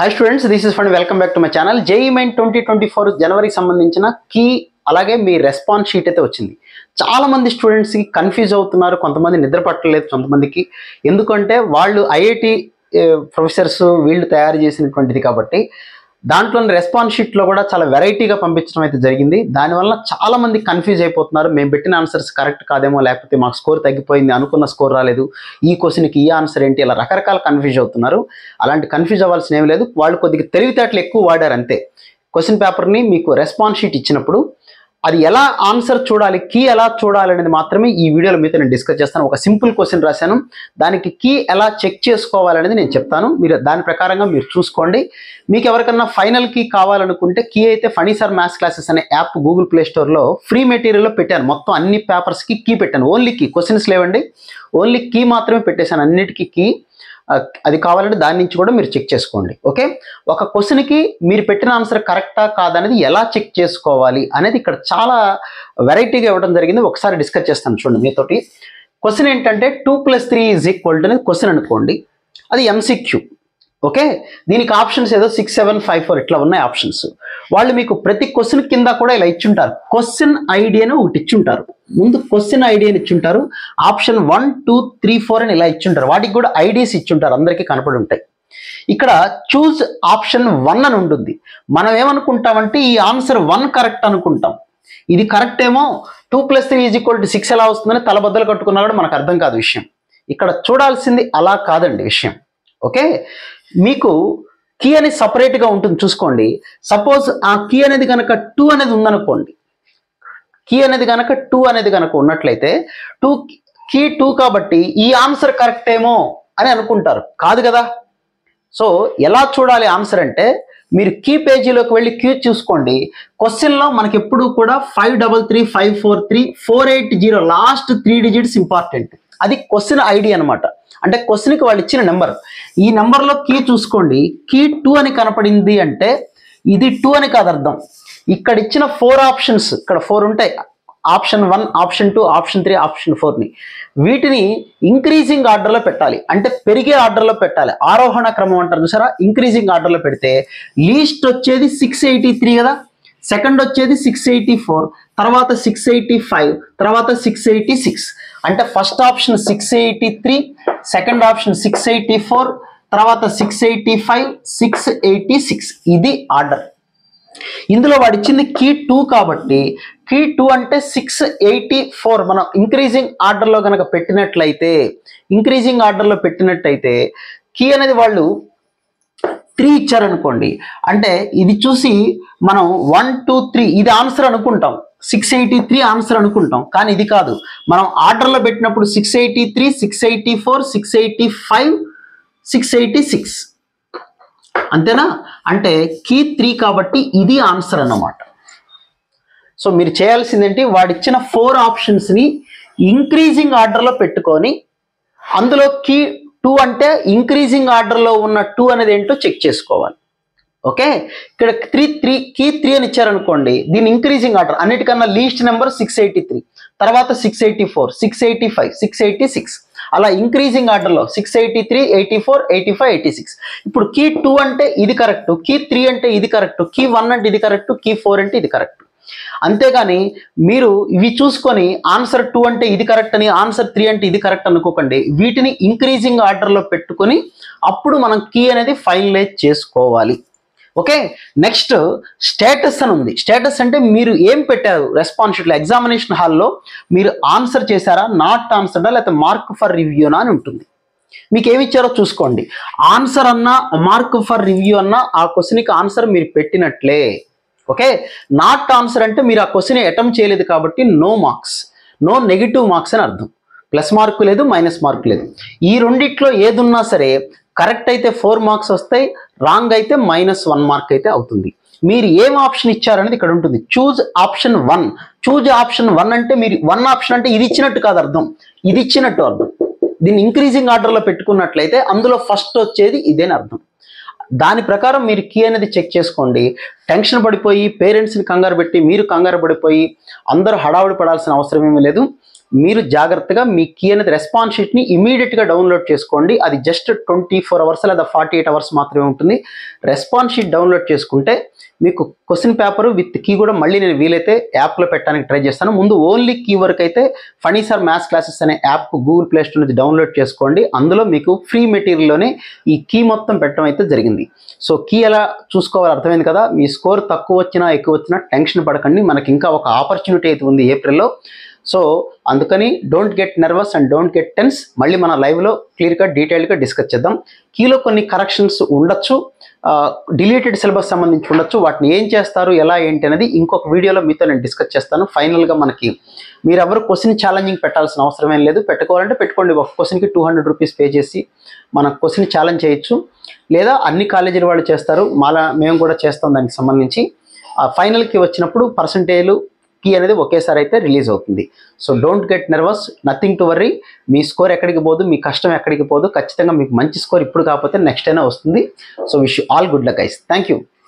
hi students this is fund welcome back to my channel JEE main twenty twenty four జనవరికి సంబంధించిన key అలాగే మీ response sheet అయితే వచ్చింది చాలా మంది స్టూడెంట్స్కి కన్ఫ్యూజ్ అవుతున్నారు కొంతమంది నిద్ర పట్టలేదు కొంతమందికి ఎందుకంటే వాళ్ళు ఐఐటి ప్రొఫెసర్స్ వీళ్ళు తయారు చేసినటువంటిది కాబట్టి దాంట్లోని రెస్పాన్స్ షీట్లో కూడా చాలా వెరైటీగా పంపించడం అయితే జరిగింది దానివల్ల చాలా మంది కన్ఫ్యూజ్ అయిపోతున్నారు మేము పెట్టిన ఆన్సర్స్ కరెక్ట్ కాదేమో లేకపోతే మాకు స్కోర్ తగ్గిపోయింది అనుకున్న స్కోర్ రాలేదు ఈ క్వశ్చన్కి ఈ ఆన్సర్ ఏంటి ఇలా రకరకాల కన్ఫ్యూజ్ అవుతున్నారు అలాంటి కన్ఫ్యూజ్ అవ్వాల్సిన ఏం లేదు వాళ్ళు కొద్దిగా తెలివితేటలు ఎక్కువ వాడారు అంతే క్వశ్చన్ పేపర్ని మీకు రెస్పాన్స్ షీట్ ఇచ్చినప్పుడు అది ఎలా ఆన్సర్ చూడాలి కీ ఎలా చూడాలి అనేది మాత్రమే ఈ వీడియోలో మీతో నేను డిస్కస్ చేస్తాను ఒక సింపుల్ క్వశ్చన్ రాశాను దానికి కీ ఎలా చెక్ చేసుకోవాలనేది నేను చెప్తాను మీరు దాని ప్రకారంగా మీరు చూసుకోండి మీకు ఎవరికన్నా ఫైనల్ కీ కావాలనుకుంటే కీ అయితే ఫణీసర్ మ్యాథ్స్ క్లాసెస్ అనే యాప్ గూగుల్ ప్లే స్టోర్లో ఫ్రీ మెటీరియల్లో పెట్టాను మొత్తం అన్ని పేపర్స్కి కీ పెట్టాను ఓన్లీ కీ క్వశ్చన్స్ లేవండి ఓన్లీ కీ మాత్రమే పెట్టేశాను అన్నిటికీ కీ ఆ, అది కావాలంటే దాని నుంచి కూడా మీరు చెక్ చేసుకోండి ఓకే ఒక క్వశ్చన్కి మీరు పెట్టిన ఆన్సర్ కరెక్టా కాదనేది ఎలా చెక్ చేసుకోవాలి అనేది ఇక్కడ చాలా వెరైటీగా ఇవ్వడం జరిగింది ఒకసారి డిస్కస్ చేస్తాను చూడండి మీతోటి క్వశ్చన్ ఏంటంటే two plus three is equal to అనేది క్వశ్చన్ అనుకోండి అది ఎంసీక్యూ ఓకే దీనికి ఆప్షన్స్ ఏదో సిక్స్ సెవెన్ ఫైవ్ ఫోర్ ఇట్లా ఉన్నాయి ఆప్షన్స్ వాళ్ళు మీకు ప్రతి క్వశ్చన్ కింద కూడా ఇలా ఇచ్చుంటారు క్వశ్చన్ ఐడి అని ఒకటి ఇచ్చుంటారు ముందు క్వశ్చన్ ఐడి అని ఇచ్చుంటారు option one two three four అని ఇలా ఇచ్చుంటారు వాటికి కూడా ఐడీస్ ఇచ్చుంటారు అందరికీ కనపడి ఉంటాయి ఇక్కడ చూజ్ ఆప్షన్ వన్ అని ఉంటుంది మనం ఏమనుకుంటామంటే ఈ ఆన్సర్ వన్ కరెక్ట్ అనుకుంటాం ఇది కరెక్ట్ ఏమో two plus three is equal to six ఎలా వస్తుందని తలబద్దలు కట్టుకున్నా కూడా మనకు అర్థం కాదు విషయం ఇక్కడ చూడాల్సింది అలా కాదండి విషయం ఓకే మీకు కీ అనేది సపరేట్గా ఉంటుంది చూసుకోండి సపోజ్ ఆ కీ అనేది కనుక టూ అనేది ఉందనుకోండి కీ అనేది కనుక టూ అనేది కనుక ఉన్నట్లయితే టూ కీ టూ కాబట్టి ఈ ఆన్సర్ కరెక్ట్ ఏమో అని అనుకుంటారు కాదు కదా సో ఎలా చూడాలి ఆన్సర్ అంటే మీరు కీ పేజీలోకి వెళ్ళి క్యూ చూసుకోండి క్వశ్చన్లో మనకి ఎప్పుడు కూడా five double three five four three four eight zero last three digits important అది క్వశ్చన్ ఐడి అనమాట అంటే క్వశ్చన్కి వాళ్ళు ఇచ్చిన నెంబర్ ఈ నెంబర్లో కీ చూసుకోండి కీ టూ అని కనపడింది అంటే ఇది టూ అని కాదు అర్థం ఇక్కడ ఇచ్చిన ఫోర్ ఆప్షన్స్ ఇక్కడ ఫోర్ ఉంటాయి option one option two option three option ఫోర్ని వీటిని ఇంక్రీజింగ్ ఆర్డర్లో పెట్టాలి అంటే పెరిగే ఆర్డర్లో పెట్టాలి ఆరోహణ క్రమం అంటారు చూసారా ఇంక్రీజింగ్ ఆర్డర్లో పెడితే లీస్ట్ వచ్చేది సిక్స్ ఎయిటీ త్రీ కదా సెకండ్ వచ్చేది సిక్స్ ఎయిటీ ఫోర్ తర్వాత సిక్స్ ఎయిటీ ఫైవ్ తర్వాత సిక్స్ ఎయిటీ సిక్స్ అంటే first option six eighty three second option six eighty four తర్వాత six eighty five six eighty six ఇది ఆర్డర్ ఇందులో వాడు ఇచ్చింది కీ టూ కాబట్టి కీ టూ అంటే సిక్స్ ఎయిటీ ఫోర్ మనం ఇంక్రీజింగ్ ఆర్డర్లో కనుక పెట్టినట్లయితే ఇంక్రీజింగ్ ఆర్డర్లో పెట్టినట్టయితే కీ అనేది వాళ్ళు త్రీ ఇచ్చారనుకోండి అంటే ఇది చూసి మనం వన్ టూ త్రీ ఇది ఆన్సర్ అనుకుంటాం సిక్స్ ఎయిటీ త్రీ ఆన్సర్ అనుకుంటాం కానీ ఇది కాదు మనం ఆర్డర్లో పెట్టినప్పుడు six eighty three six eighty four six eighty five six eighty six అంతేనా అంటే కీ త్రీ కాబట్టి ఇది ఆన్సర్ అన్నమాట సో మీరు చేయాల్సిందేంటి వాడిచ్చిన ఫోర్ ఆప్షన్స్ని ఇంక్రీజింగ్ ఆర్డర్లో పెట్టుకొని అందులో కీ టూ అంటే ఇంక్రీజింగ్ ఆర్డర్లో ఉన్న టూ అనేది ఏంటో చెక్ చేసుకోవాలి ఓకే ఇక్కడ త్రీ త్రీ కీ త్రీ అని ఇచ్చారనుకోండి దీని ఇంక్రీజింగ్ ఆర్డర్ అన్నిటికన్నా least number six eighty three తర్వాత six eighty four six eighty five six eighty six అలా ఇంక్రీజింగ్ ఆర్డర్లో six eighty three eighty four eighty five eighty six ఇప్పుడు key two అంటే ఇది కరెక్ట్ కీ త్రీ అంటే ఇది correct key one అంటే ఇది కరెక్ట్ కీ ఫోర్ అంటే ఇది కరెక్ట్ అంతేగాని మీరు ఇవి చూసుకొని ఆన్సర్ టూ అంటే ఇది కరెక్ట్ అని ఆన్సర్ త్రీ అంటే ఇది కరెక్ట్ అనుకోకండి వీటిని ఇంక్రీజింగ్ ఆర్డర్లో పెట్టుకొని అప్పుడు మనం కీ అనేది ఫైనలైజ్ చేసుకోవాలి ఓకే నెక్స్ట్ స్టేటస్ అని ఉంది స్టేటస్ అంటే మీరు ఏం పెట్టారు రెస్పాన్స్ షీట్లో ఎగ్జామినేషన్ హాల్లో మీరు ఆన్సర్ చేశారా నాట్ ఆన్సర్డా లేకపోతే మార్క్ ఫర్ రివ్యూనా అని ఉంటుంది మీకు ఏమి ఇచ్చారో చూసుకోండి ఆన్సర్ అన్నా మార్క్ ఫర్ రివ్యూ అన్నా ఆ క్వశ్చన్కి ఆన్సర్ మీరు పెట్టినట్లే ఓకే నాట్ ఆన్సర్ అంటే మీరు ఆ క్వశ్చన్ అటెంప్ట్ చేయలేదు కాబట్టి no marks no negative marks అని అర్థం ప్లస్ మార్క్ లేదు మైనస్ మార్క్ లేదు ఈ రెండిట్లో ఏది ఉన్నా సరే కరెక్ట్ అయితే ఫోర్ మార్క్స్ వస్తాయి రాంగ్ అయితే మైనస్ వన్ మార్క్ అయితే అవుతుంది మీరు ఏం ఆప్షన్ ఇచ్చారనేది ఇక్కడ ఉంటుంది choose option one choose option one అంటే మీరు వన్ ఆప్షన్ అంటే ఇది ఇచ్చినట్టు కాదు అర్థం ఇది ఇచ్చినట్టు అర్థం దీన్ని ఇంక్రీజింగ్ ఆర్డర్లో పెట్టుకున్నట్లయితే అందులో ఫస్ట్ వచ్చేది ఇదేని అర్థం దాని ప్రకారం మీరు కీ అనేది చెక్ చేసుకోండి టెన్షన్ పడిపోయి పేరెంట్స్ని కంగారు పెట్టి మీరు కంగారు పడిపోయి అందరూ హడావుడి పడాల్సిన అవసరం ఏమీ లేదు మీరు జాగ్రత్తగా మీ కీ అనేది రెస్పాన్స్ షీట్ని ఇమీడియట్గా డౌన్లోడ్ చేసుకోండి అది జస్ట్ ట్వంటీ ఫోర్ అవర్స్ లేదా ఫార్టీ ఎయిట్ అవర్స్ మాత్రమే ఉంటుంది రెస్పాన్స్ షీట్ డౌన్లోడ్ చేసుకుంటే మీకు క్వశ్చన్ పేపర్ విత్ కీ కూడా మళ్ళీ నేను వీలైతే యాప్లో పెట్టడానికి ట్రై చేస్తాను ముందు ఓన్లీ కీ వరకు అయితే ఫనీ సార్ మ్యాథ్స్ క్లాసెస్ అనే యాప్ గూగుల్ ప్లే స్టోర్ నుంచి డౌన్లోడ్ చేసుకోండి అందులో మీకు ఫ్రీ మెటీరియల్లోనే ఈ కీ మొత్తం పెట్టడం అయితే జరిగింది సో కీ ఎలా చూసుకోవాలో అర్థమైంది కదా మీ స్కోర్ తక్కువ వచ్చినా ఎక్కువ వచ్చినా టెన్షన్ పడకండి మనకి ఇంకా ఒక ఆపర్చునిటీ అయితే ఉంది ఏప్రిల్లో సో అందుకని don't get nervous and don't get tense మళ్ళీ మన లైవ్లో క్లియర్గా డీటెయిల్గా డిస్కస్ చేద్దాం కీలో కొన్ని కరెక్షన్స్ ఉండొచ్చు డిలీటెడ్ సిలబస్ సంబంధించి ఉండొచ్చు వాటిని ఏం చేస్తారు ఎలా ఏంటి అనేది ఇంకొక వీడియోలో మీతో నేను డిస్కస్ చేస్తాను ఫైనల్గా మనకి మీరు ఎవరు క్వశ్చన్ ఛాలెంజింగ్ పెట్టాల్సిన అవసరం ఏం లేదు పెట్టుకోవాలంటే పెట్టుకోండి ఒక క్వశ్చన్కి టూ హండ్రెడ్ రూపీస్ పే చేసి మన క్వశ్చన్ ఛాలెంజ్ చేయొచ్చు లేదా అన్ని కాలేజీల వాళ్ళు చేస్తారు మాలా మేము కూడా చేస్తాం దానికి సంబంధించి ఆ ఫైనల్కి వచ్చినప్పుడు పర్సంటేజ్లు కీ అనేది ఒకేసారి అయితే రిలీజ్ అవుతుంది so don't get nervous nothing to worry మీ స్కోర్ ఎక్కడికి పోదు మీ కష్టం ఎక్కడికి పోదు ఖచ్చితంగా మీకు మంచి స్కోర్ ఇప్పుడు కాకపోతే నెక్స్ట్ అయినా వస్తుంది so wish all good luck guys thank you